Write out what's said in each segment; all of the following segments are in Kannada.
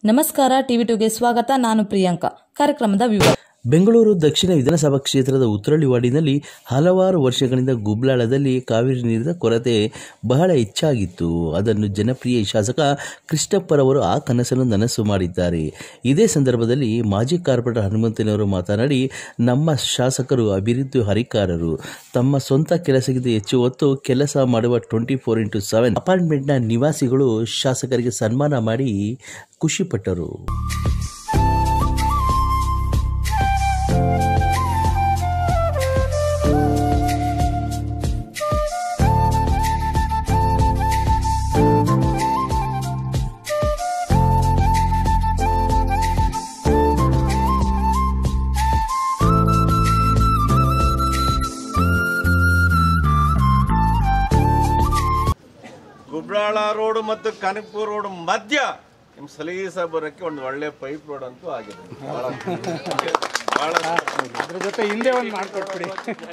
ನಮಸ್ಕಾರ ಟಿವಿ ಟುಗೆ ಸ್ವಾಗತ ನಾನು ಪ್ರಿಯಾಂಕಾ ಕಾರ್ಯಕ್ರಮದ ವಿವರ ಬೆಂಗಳೂರು ದಕ್ಷಿಣ ವಿಧಾನಸಭಾ ಕ್ಷೇತ್ರದ ಉತ್ರಳ್ಳಿ ವಾರ್ಡಿನಲ್ಲಿ ಹಲವಾರು ವರ್ಷಗಳಿಂದ ಗುಬ್ಲಾಳದಲ್ಲಿ ಕಾವೇರಿ ನೀರಿನ ಕೊರತೆ ಬಹಳ ಹೆಚ್ಚಾಗಿತ್ತು ಅದನ್ನು ಜನಪ್ರಿಯ ಶಾಸಕ ಕೃಷ್ಣಪ್ಪರವರು ಆ ಕನಸನ್ನು ನನಸು ಮಾಡಿದ್ದಾರೆ ಇದೇ ಸಂದರ್ಭದಲ್ಲಿ ಮಾಜಿ ಕಾರ್ಪೊರೇಟರ್ ಹನುಮಂತನವರು ಮಾತನಾಡಿ ನಮ್ಮ ಶಾಸಕರು ಅಭಿವೃದ್ಧಿ ಹರಿಕಾರರು ತಮ್ಮ ಸ್ವಂತ ಕೆಲಸಕ್ಕಿಂತ ಹೆಚ್ಚು ಹೊತ್ತು ಕೆಲಸ ಮಾಡುವ ಟ್ವೆಂಟಿ ಫೋರ್ ಇಂಟು ಸೆವೆನ್ ಅಪಾರ್ಟ್ಮೆಂಟ್ನ ನಿವಾಸಿಗಳು ಶಾಸಕರಿಗೆ ಸನ್ಮಾನ ಮಾಡಿ ಖುಷಿಪಟ್ಟರು ಗುಬ್ರಾಳ ರೋಡ್ ಮತ್ತು ಕನಕಪುರ ರೋಡ್ ಮಧ್ಯ ನಿಮ್ ಸಲೀಸ ಬರೋಕ್ಕೆ ಒಂದು ಒಳ್ಳೆ ಪೈಪ್ ರೋಡ್ ಅಂತೂ ಆಗಿದೆ ಬಹಳ ಬಹಳ ಅದ್ರ ಜೊತೆ ಹಿಂದೆ ಒಂದು ಮಾಡ್ಕೊಟ್ಬಿಡಿ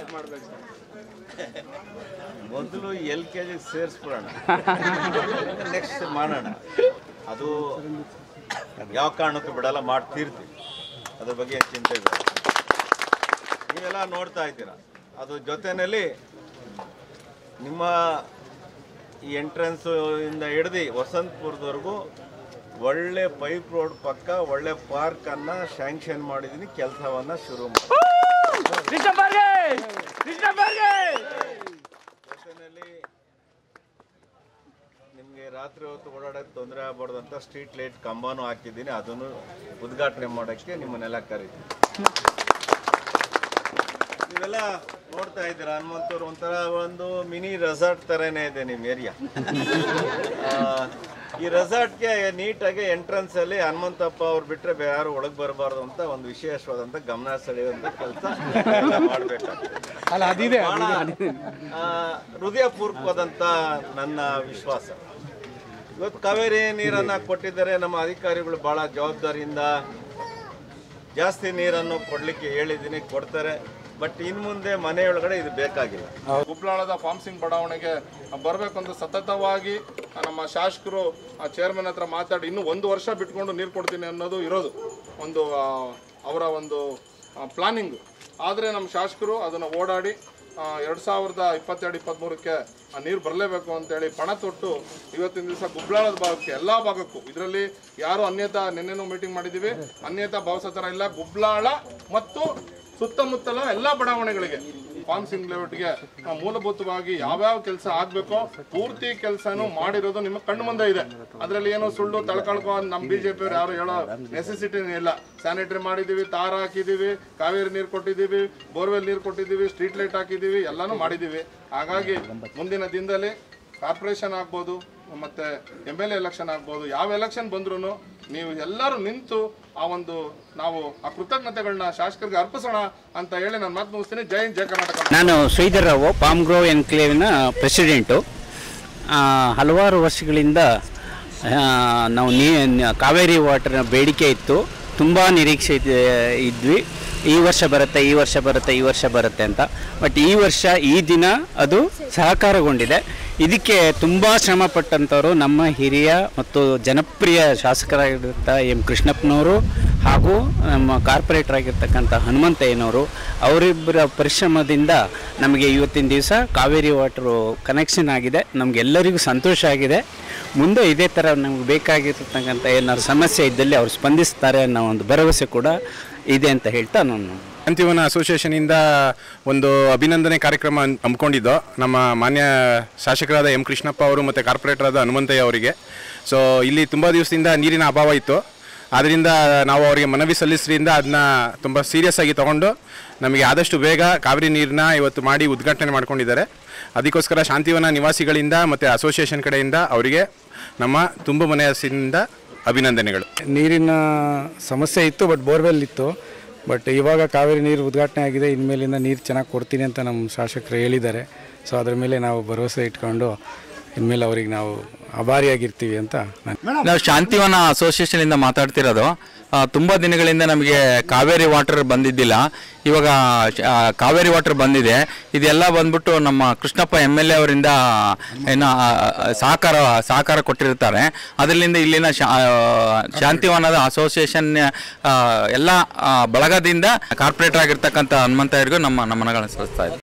ಮೊದಲು ಎಲ್ ಕೆ ಜಿ ಸೇರಿಸ್ಬಿಡೋಣ ನೆಕ್ಸ್ಟ್ ಮಾಡೋಣ ಅದು ಯಾವ ಕಾರಣಕ್ಕೂ ಬಿಡಲ್ಲ ಮಾಡ್ತೀರ್ತೀವಿ ಅದ್ರ ಬಗ್ಗೆ ಏನ್ ಚಿಂತೆ ಇಲ್ಲ ನೀವೆಲ್ಲ ನೋಡ್ತಾ ಇದ್ದೀರಾ ಅದು ಜೊತೆಯಲ್ಲಿ ನಿಮ್ಮ ಈ ಎಂಟ್ರೆನ್ಸ್ ಇಂದ ಹಿಡ್ದು ವಸಂತಪುರದವರೆಗೂ ಒಳ್ಳೆ ಪೈಪ್ ರೋಡ್ ಪಕ್ಕ ಒಳ್ಳೆ ಪಾರ್ಕ್ ಅನ್ನ ಶಾಂಕ್ಷನ್ ಮಾಡಿದೀನಿ ಕೆಲಸವನ್ನ ಶುರು ಮಾಡಿ ಜೊತೆಯಲ್ಲಿ ನಿಮಗೆ ರಾತ್ರಿ ಹೊತ್ತು ಓಡಾಡೋಕೆ ತೊಂದರೆ ಆಗ್ಬಾರ್ದು ಅಂತ ಸ್ಟ್ರೀಟ್ ಲೈಟ್ ಕಂಬನೂ ಹಾಕಿದ್ದೀನಿ ಅದನ್ನು ಉದ್ಘಾಟನೆ ಮಾಡೋಕ್ಕೆ ನಿಮ್ಮನ್ನೆಲ್ಲ ಕರೀತೀನಿ ನೀವೆಲ್ಲ ನೋಡ್ತಾ ಇದ್ದೀರಾ ಹನುಮಂತವ್ರು ಒಂಥರ ಒಂದು ಮಿನಿ ರೆಸಾರ್ಟ್ ತರನೇ ಇದೆ ನಿಮ್ಮ ಏರಿಯಾ ಈ ರೆಸಾರ್ಟ್ಗೆ ನೀಟಾಗಿ ಎಂಟ್ರೆನ್ಸ್ ಅಲ್ಲಿ ಹನುಮಂತಪ್ಪ ಅವ್ರು ಬಿಟ್ರೆ ಬೇರೆ ಯಾರು ಒಳಗೆ ಬರಬಾರ್ದು ಅಂತ ಒಂದು ವಿಶೇಷವಾದಂತ ಗಮನ ಸೆಳೆಯುವಂತ ಕೆಲಸ ಮಾಡಬೇಕಾಗ್ತದೆ ಅಲ್ಲ ಅದಿದೆ ಬಹಳ ಆ, ಹೃದಯಪೂರ್ವಕವಾದಂತ ನನ್ನ ವಿಶ್ವಾಸ ಇವತ್ತು ಕಾವೇರಿ ನೀರನ್ನ ಕೊಟ್ಟಿದ್ದಾರೆ ನಮ್ಮ ಅಧಿಕಾರಿಗಳು ಬಹಳ ಜವಾಬ್ದಾರಿಯಿಂದ ಜಾಸ್ತಿ ನೀರನ್ನು ಕೊಡ್ಲಿಕ್ಕೆ ಹೇಳಿದ್ದೀನಿ ಕೊಡ್ತಾರೆ ಬಟ್ ಇನ್ ಮುಂದೆ ಮನೆಯೊಳಗಡೆ ಇದು ಬೇಕಾಗಿಲ್ಲ ಗುಬ್ಲಾಳದ ಫಾರ್ಮ್ಸಿಂಗ್ ಬಡಾವಣೆಗೆ ಬರಬೇಕಂತ ಸತತವಾಗಿ ನಮ್ಮ ಶಾಸಕರು ಚೇರ್ಮನ್ ಹತ್ರ ಮಾತಾಡಿ ಇನ್ನೂ ಒಂದು ವರ್ಷ ಬಿಟ್ಕೊಂಡು ನೀರು ಕೊಡ್ತೀನಿ ಅನ್ನೋದು ಇರೋದು ಒಂದು ಆ, ಅವರ ಒಂದು ಪ್ಲಾನಿಂಗ್ ಆದರೆ ನಮ್ಮ ಶಾಸಕರು ಅದನ್ನು ಓಡಾಡಿ ಎರಡು ಸಾವಿರದ ಇಪ್ಪತ್ತೆರಡು ಇಪ್ಪತ್ತ್ಮೂರಕ್ಕೆ ಆ ನೀರು ಬರಲೇಬೇಕು ಅಂತೇಳಿ ಪಣ ತೊಟ್ಟು ಇವತ್ತಿನ ದಿವಸ ಗುಬ್ಲಾಳದ ಭಾಗಕ್ಕೆ ಎಲ್ಲ ಭಾಗಕ್ಕೂ ಇದರಲ್ಲಿ ಯಾರು ಅನ್ಯತಾ ನಿನ್ನೆನೂ ಮೀಟಿಂಗ್ ಮಾಡಿದ್ದೀವಿ ಅನ್ಯತಾ ಭಾವಿಸೋ ಥರ ಇಲ್ಲ ಗುಬ್ಲಾಳ ಮತ್ತು ಸುತ್ತಮುತ್ತಲ ಎಲ್ಲ ಬಡಾವಣೆಗಳಿಗೆ ಫಾರ್ಮ್ಸಿಂಗ್ ಲೇಔಟ್ಗೆ ಆ, ಮೂಲಭೂತವಾಗಿ ಯಾವ್ಯಾವ ಕೆಲಸ ಆಗ್ಬೇಕೋ ಪೂರ್ತಿ ಕೆಲಸನೂ ಮಾಡಿರೋದು ನಿಮ್ಮ ಕಣ್ಣು ಮುಂದೆ ಇದೆ ಅದರಲ್ಲಿ ಏನೋ ಸುಳ್ಳು ತಳ್ಕೊಳ್ಕೊ ಅಂತ ನಮ್ಮ ಬಿಜೆಪಿ ಅವ್ರು ಯಾರು ಹೇಳೋ ನೆಸೆಸಿಟಿನೇ ಇಲ್ಲ ಸ್ಯಾನಿಟರಿ ಮಾಡಿದೀವಿ ತಾರ ಹಾಕಿದೀವಿ ಕಾವೇರಿ ನೀರು ಕೊಟ್ಟಿದ್ದೀವಿ ಬೋರ್ವೆಲ್ ನೀರು ಕೊಟ್ಟಿದ್ದೀವಿ ಸ್ಟ್ರೀಟ್ ಲೈಟ್ ಹಾಕಿದ್ದೀವಿ ಎಲ್ಲಾನು ಮಾಡಿದ್ದೀವಿ ಹಾಗಾಗಿ ಮುಂದಿನ ದಿನದಲ್ಲಿ ಕಾರ್ಪೊರೇಷನ್ ಆಗ್ಬೋದು ಮತ್ತೆ ಎಮ್ ಎಲ್ ಎಲೆಕ್ಷನ್ ಆಗ್ಬೋದು ಯಾವ ಎಲೆಕ್ಷನ್ ಬಂದ್ರೂ ನೀವು ಎಲ್ಲರೂ ನಿಂತು ಆ ಒಂದು ನಾವು ಆ ಕೃತಜ್ಞತೆಗಳನ್ನ ಶಾಸಕರಿಗೆ ಅರ್ಪಿಸೋಣ ಅಂತ ಹೇಳಿ ನಾನು ಮಾತು ಮುಗಿಸ್ತೀನಿ ಜೈ ಹಿಂದ್, ಜೈ ಕರ್ನಾಟಕ ನಾನು ಶ್ರೀಧರ್ ರಾವು ಪಾಮ್ ಗ್ರೋ ಎನ್ಕ್ಲೇವ್ನ ಪ್ರೆಸಿಡೆಂಟು ಆ, ಹಲವಾರು ವರ್ಷಗಳಿಂದ ಆ, ನಾವು ನೀ ನ- ಕಾವೇರಿ ವಾಟರ್ನ ಬೇಡಿಕೆ ಇತ್ತು ತುಂಬ ನಿರೀಕ್ಷೆ ಇದ್- ಇದ್ವಿ ಈ ವರ್ಷ ಬರುತ್ತೆ ಈ ವರ್ಷ ಬರುತ್ತೆ ಈ ವರ್ಷ ಬರುತ್ತೆ ಅಂತ ಬಟ್ ಈ ವರ್ಷ ಈ ದಿನ ಅದು ಸಹಕಾರಗೊಂಡಿದೆ ಇದಕ್ಕೆ ತುಂಬ ಶ್ರಮ ಪಟ್ಟಂಥವ್ರು ನಮ್ಮ ಹಿರಿಯ ಮತ್ತು ಜನಪ್ರಿಯ ಶಾಸಕರಾಗಿರುತ್ತ ಎಂ ಕೃಷ್ಣಪ್ಪನವರು ಹಾಗೂ ನಮ್ಮ ಕಾರ್ಪೊರೇಟರ್ ಆಗಿರ್ತಕ್ಕಂಥ ಹನುಮಂತಯ್ಯನವರು ಅವರಿಬ್ಬರ ಪರಿಶ್ರಮದಿಂದ ನಮಗೆ ಇವತ್ತಿನ ದಿವಸ ಕಾವೇರಿ ವಾಟರು ಕನೆಕ್ಷನ್ ಆಗಿದೆ ನಮಗೆಲ್ಲರಿಗೂ ಸಂತೋಷ ಆಗಿದೆ ಮುಂದೆ ಇದೇ ಥರ ನಮ್ಗೆ ಬೇಕಾಗಿರ್ತಕ್ಕಂಥ ಏನಾದ್ರು ಸಮಸ್ಯೆ ಇದ್ದಲ್ಲಿ ಅವ್ರು ಸ್ಪಂದಿಸ್ತಾರೆ ಅನ್ನೋ ಒಂದು ಭರವಸೆ ಕೂಡ ಇದೆ ಅಂತ ಹೇಳ್ತಾ ನಾನು ಶಾಂತಿವನ ಅಸೋಸಿಯೇಷನಿಂದ ಒಂದು ಅಭಿನಂದನೆ ಕಾರ್ಯಕ್ರಮ ಹನ್- ಹಮ್ಮಿಕೊಂಡಿದ್ದು ನಮ್ಮ ಮಾನ್ಯ ಶಾಸಕರಾದ ಎಂ ಕೃಷ್ಣಪ್ಪ ಅವರು ಮತ್ತು ಕಾರ್ಪೊರೇಟರ್ ಆದ ಹನುಮಂತಯ್ಯ ಅವರಿಗೆ ಸೊ ಇಲ್ಲಿ ತುಂಬ ದಿವಸದಿಂದ ನೀರಿನ ಅಭಾವ ಇತ್ತು ಆದ್ದರಿಂದ ನಾವು ಅವರಿಗೆ ಮನವಿ ಸಲ್ಲಿಸೋದ್ರಿಂದ ಅದನ್ನ ತುಂಬ ಸೀರಿಯಸ್ ಆಗಿ ತಗೊಂಡು ನಮಗೆ ಆದಷ್ಟು ಬೇಗ ಕಾವೇರಿ ನೀರನ್ನ ಇವತ್ತು ಮಾಡಿ ಉದ್ಘಾಟನೆ ಮಾಡ್ಕೊಂಡಿದ್ದಾರೆ ಅದಕ್ಕೋಸ್ಕರ ಶಾಂತಿವನ ನಿವಾಸಿಗಳಿಂದ ಮತ್ತು ಅಸೋಸಿಯೇಷನ್ ಕಡೆಯಿಂದ ಅವರಿಗೆ ನಮ್ಮ ತುಂಬ ಮನೆಯಸಿಂದ ಅಭಿನಂದನೆಗಳು ನೀರಿನ ಸಮಸ್ಯೆ ಇತ್ತು ಬಟ್ ಬೋರ್ವೆಲ್ ಇತ್ತು ಬಟ್ ಇವಾಗ ಕಾವೇರಿ ನೀರು ಉದ್ಘಾಟನೆ ಆಗಿದೆ ಇನ್ಮೇಲಿಂದ ನೀರು ಚೆನ್ನಾಗಿ ಕೊಡ್ತೀನಿ ಅಂತ ನಮ್ಮ ಶಾಸಕರು ಹೇಳಿದ್ದಾರೆ ಸೊ ಅದ್ರ ಮೇಲೆ ನಾವು ಭರವಸೆ ಇಟ್ಕೊಂಡು ಇನ್ಮೇಲೆ ಅವ್ರಿಗೆ ನಾವು ಆಭಾರಿಯಾಗಿರ್ತೀವಿ ಅಂತ ನಾನು ನಾವು ಶಾಂತಿವನ ಅಸೋಸಿಯೇಷನ್ ಇಂದ ಮಾತಾಡ್ತಿರೋದು ಆ, ತುಂಬಾ ದಿನಗಳಿಂದ ನಮಗೆ ಕಾವೇರಿ ವಾಟರ್ ಬಂದಿದ್ದಿಲ್ಲ ಇವಾಗ ಆ, ಕಾವೇರಿ ವಾಟರ್ ಬಂದಿದೆ ಇದೆಲ್ಲ ಬಂದ್ಬಿಟ್ಟು ನಮ್ಮ ಕೃಷ್ಣಪ್ಪ ಎಮ್ ಎಲ್ ಎ ಅವರಿಂದ ಏನು ಆ, ಸಹಕಾರ ಸಹಕಾರ ಕೊಟ್ಟಿರ್ತಾರೆ ಅದರಿಂದ ಇಲ್ಲಿನ ಶಾ- ಆ, ಶಾಂತಿವನದ ಅಸೋಸಿಯೇಷನ್ ಆ, ಎಲ್ಲ ಆ, ಬಳಗದಿಂದ ಕಾರ್ಪೊರೇಟರ್ ಆಗಿರ್ತಕ್ಕಂಥ ಹನುಮಂತ ಅವರಿಗೂ ನಮ್ಮ ನಮನಗಳನ್ನು ಸಲ್ಲಿಸ್ತಾ ಇದ್ದೀವಿ